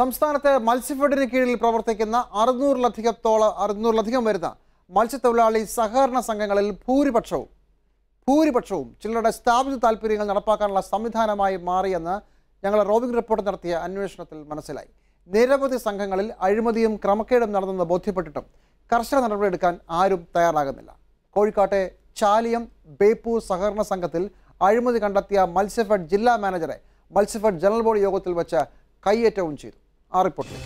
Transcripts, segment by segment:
സംസ്ഥാനത്തെ മത്സ്യഫെഡിന് കീഴിൽ പ്രവർത്തിക്കുന്ന അറുന്നൂറിലധികത്തോളം അറുന്നൂറിലധികം വരുന്ന മത്സ്യത്തൊഴിലാളി സഹകരണ സംഘങ്ങളിൽ ഭൂരിപക്ഷവും ഭൂരിപക്ഷവും ചിലരുടെ സ്ഥാപിത താല്പര്യങ്ങൾ നടപ്പാക്കാനുള്ള സംവിധാനമായി മാറിയെന്ന് ഞങ്ങൾ റോബിംഗ് റിപ്പോർട്ട് നടത്തിയ അന്വേഷണത്തിൽ മനസ്സിലായി നിരവധി സംഘങ്ങളിൽ അഴിമതിയും ക്രമക്കേടും നടന്നെന്ന് ബോധ്യപ്പെട്ടിട്ടും കർശന നടപടിയെടുക്കാൻ ആരും തയ്യാറാകുന്നില്ല കോഴിക്കോട്ടെ ചാലിയം ബേപ്പൂർ സഹകരണ സംഘത്തിൽ അഴിമതി കണ്ടെത്തിയ മത്സ്യഫെഡ് ജില്ലാ മാനേജറെ മത്സ്യഫെഡ് ജനറൽ ബോഡി യോഗത്തിൽ വെച്ച് കൈയേറ്റവും ചെയ്തു ആ റിപ്പോർട്ടിലേക്ക്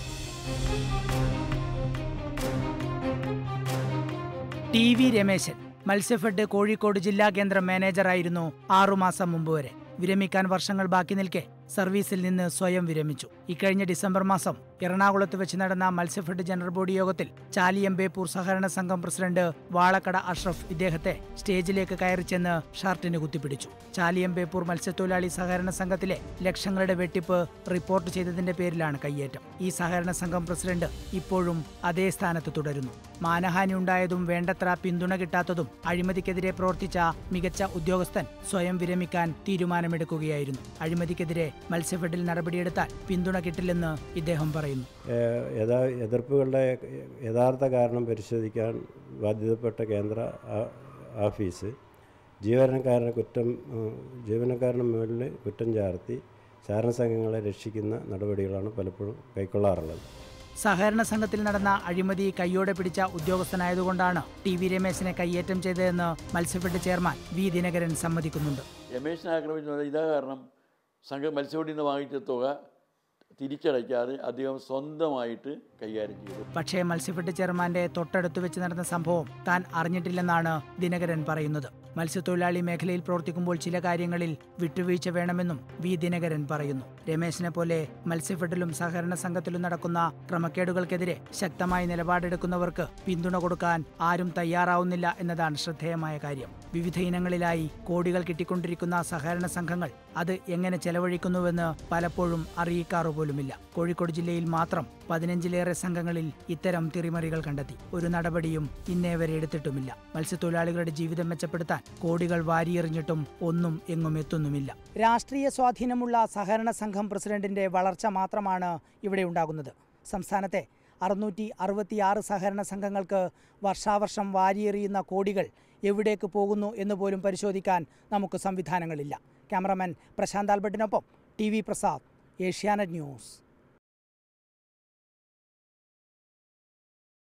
ടി വി രമേശൻ മത്സ്യഫെഡ് കോഴിക്കോട് ജില്ലാ കേന്ദ്ര മാനേജറായിരുന്നു ആറുമാസം മുമ്പ് വരെ വിരമിക്കാൻ വർഷങ്ങൾ ബാക്കി നിൽക്കെ സർവീസിൽ നിന്ന് സ്വയം വിരമിച്ചു ഇക്കഴിഞ്ഞ ഡിസംബർ മാസം എറണാകുളത്ത് വെച്ച് നടന്ന മത്സ്യഫെഡ് ജനറൽ ബോഡി യോഗത്തിൽ ചാലിയം ബേപ്പൂർ സഹകരണ സംഘം പ്രസിഡന്റ് വാളക്കട അഷ്റഫ് ഇദ്ദേഹത്തെ സ്റ്റേജിലേക്ക് കയറി ചെന്ന് ഷർട്ടിന് കുത്തിപ്പിടിച്ചു ചാലിയം ബേപ്പൂർ മത്സ്യത്തൊഴിലാളി സഹകരണ സംഘത്തിലെ ലക്ഷങ്ങളുടെ വെട്ടിപ്പ് റിപ്പോർട്ട് ചെയ്തതിന്റെ പേരിലാണ് കയ്യേറ്റം ഈ സഹകരണ സംഘം പ്രസിഡന്റ് ഇപ്പോഴും അതേ സ്ഥാനത്ത് തുടരുന്നു മാനഹാനി ഉണ്ടായതും വേണ്ടത്ര പിന്തുണ കിട്ടാത്തതും അഴിമതിക്കെതിരെ പ്രവർത്തിച്ച മികച്ച ഉദ്യോഗസ്ഥൻ സ്വയം വിരമിക്കാൻ തീരുമാനമെടുക്കുകയായിരുന്നു അഴിമതിക്കെതിരെ മത്സ്യഫെഡിൽ നടപടിയെടുത്താൽ പിന്തുണ കിട്ടില്ലെന്ന് ഇദ്ദേഹം പറയുന്നു ഏഹ് യഥാ എതിർപ്പുകളുടെ യഥാർത്ഥ കാരണം പരിശോധിക്കാൻ ബാധ്യതപ്പെട്ട കേന്ദ്ര ആ- ഓഫീസ് ജീവനക്കാരനെ കുറ്റം ഉം, ജീവനക്കാരന് മുകളിൽ കുറ്റം ചാർത്തി സഹകരണ സംഘങ്ങളെ രക്ഷിക്കുന്ന നടപടികളാണ് പലപ്പോഴും കൈക്കൊള്ളാറുള്ളത് സഹകരണ സംഘത്തിൽ നടന്ന അഴിമതി കൈയോടെ പിടിച്ച ഉദ്യോഗസ്ഥനായതുകൊണ്ടാണ് ടി വി രമേശിനെ കയ്യേറ്റം ചെയ്തതെന്ന് മത്സ്യഫെഡ് ചെയർമാൻ വി ദിനകരൻ സമ്മതിക്കുന്നുണ്ട് രമേശിനെ ആക്രമിച്ചു പറഞ്ഞാൽ ഇതാ കാരണം സംഘം മത്സ്യബോർഡിൽ നിന്ന് വാങ്ങിച്ച തുക തിരിച്ചടയ്ക്കാതെ അദ്ദേഹം സ്വന്തമായിട്ട് കൈകാര്യം ചെയ്തു പക്ഷേ മത്സ്യഫെഡ് ചെയർമാന്റെ തൊട്ടടുത്ത് വെച്ച് നടന്ന സംഭവം താൻ അറിഞ്ഞിട്ടില്ലെന്നാണ് ദിനകരൻ പറയുന്നത് മത്സ്യത്തൊഴിലാളി മേഖലയിൽ പ്രവർത്തിക്കുമ്പോൾ ചില കാര്യങ്ങളിൽ വിട്ടുവീഴ്ച വേണമെന്നും വി ദിനകരൻ പറയുന്നു രമേശിനെ പോലെ മത്സ്യഫെഡിലും സഹകരണ സംഘത്തിലും നടക്കുന്ന ക്രമക്കേടുകൾക്കെതിരെ ശക്തമായ നിലപാടെടുക്കുന്നവർക്ക് പിന്തുണ കൊടുക്കാൻ ആരും തയ്യാറാവുന്നില്ല എന്നതാണ് ശ്രദ്ധേയമായ കാര്യം വിവിധ ഇനങ്ങളിലായി കോടികൾ കിട്ടിക്കൊണ്ടിരിക്കുന്ന സഹകരണ സംഘങ്ങൾ അത് എങ്ങനെ ചെലവഴിക്കുന്നുവെന്ന് പലപ്പോഴും അറിയിക്കാറു പോലുമില്ല കോഴിക്കോട് ജില്ലയിൽ മാത്രം പതിനഞ്ചിലേറെ സംഘങ്ങളിൽ ഇത്തരം തിറിമറികൾ കണ്ടെത്തി ഒരു നടപടിയും ഇന്നേ വരെ എടുത്തിട്ടുമില്ല മത്സ്യത്തൊഴിലാളികളുടെ ജീവിതം മെച്ചപ്പെടുത്താൻ കോടികൾ വാരിയെറിഞ്ഞിട്ടും ഒന്നും എങ്ങും എത്തുന്നുമില്ല രാഷ്ട്രീയ സ്വാധീനമുള്ള സഹകരണ സംഘം പ്രസിഡന്റിന്റെ വളർച്ച മാത്രമാണ് ഇവിടെ ഉണ്ടാകുന്നത് സംസ്ഥാനത്തെ അറുന്നൂറ്റി അറുപത്തിയാറ് സഹകരണ സംഘങ്ങൾക്ക് വർഷാവർഷം വാരിയെറിയുന്ന കോടികൾ എവിടേക്ക് പോകുന്നു എന്ന് പോലും പരിശോധിക്കാൻ നമുക്ക് സംവിധാനങ്ങളില്ല ക്യാമറമാൻ പ്രശാന്ത് ആൽബർട്ടിനൊപ്പം T V Prasad Asianet news